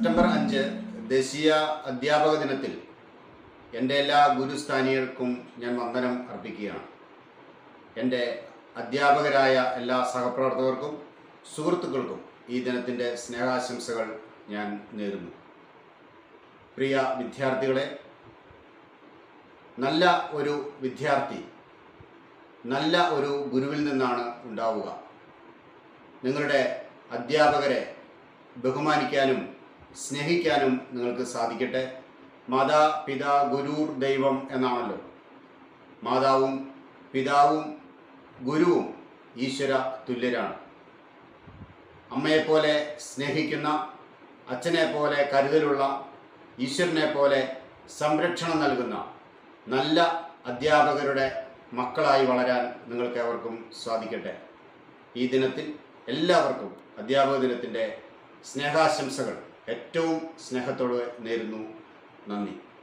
September അഞ്ച് ദേശീയ അധ്യാപക ദിനത്തിൽ എൻ്റെ എല്ലാ ഗുരുസ്ഥാനീയർക്കും ഞാൻ വന്ദനം അർപ്പിക്കുകയാണ് എൻ്റെ അധ്യാപകരായ എല്ലാ സഹപ്രവർത്തകർക്കും സുഹൃത്തുക്കൾക്കും ഈ ദിനത്തിൻ്റെ സ്നേഹാശംസകൾ ഞാൻ നേരുന്നു പ്രിയ വിദ്യാർത്ഥികളെ നല്ല ഒരു വിദ്യാർത്ഥി നല്ല ഒരു ഗുരുവിൽ നിന്നാണ് ഉണ്ടാവുക നിങ്ങളുടെ അധ്യാപകരെ ബഹുമാനിക്കാനും സ്നേഹിക്കാനും നിങ്ങൾക്ക് സാധിക്കട്ടെ മാതാ പിതാ ഗുരുർ ദൈവം എന്നാണല്ലോ മാതാവും പിതാവും ഗുരുവും ഈശ്വര തുല്യരാണ് അമ്മയെപ്പോലെ സ്നേഹിക്കുന്ന അച്ഛനെ പോലെ കരുതലുള്ള ഈശ്വരനെ പോലെ സംരക്ഷണം നൽകുന്ന നല്ല അധ്യാപകരുടെ മക്കളായി വളരാൻ നിങ്ങൾക്ക് ഏവർക്കും സാധിക്കട്ടെ ഈ ദിനത്തിൽ എല്ലാവർക്കും അധ്യാപക ദിനത്തിൻ്റെ സ്നേഹാശംസകൾ ഏറ്റവും സ്നേഹത്തോടെ നേരുന്നു നന്ദി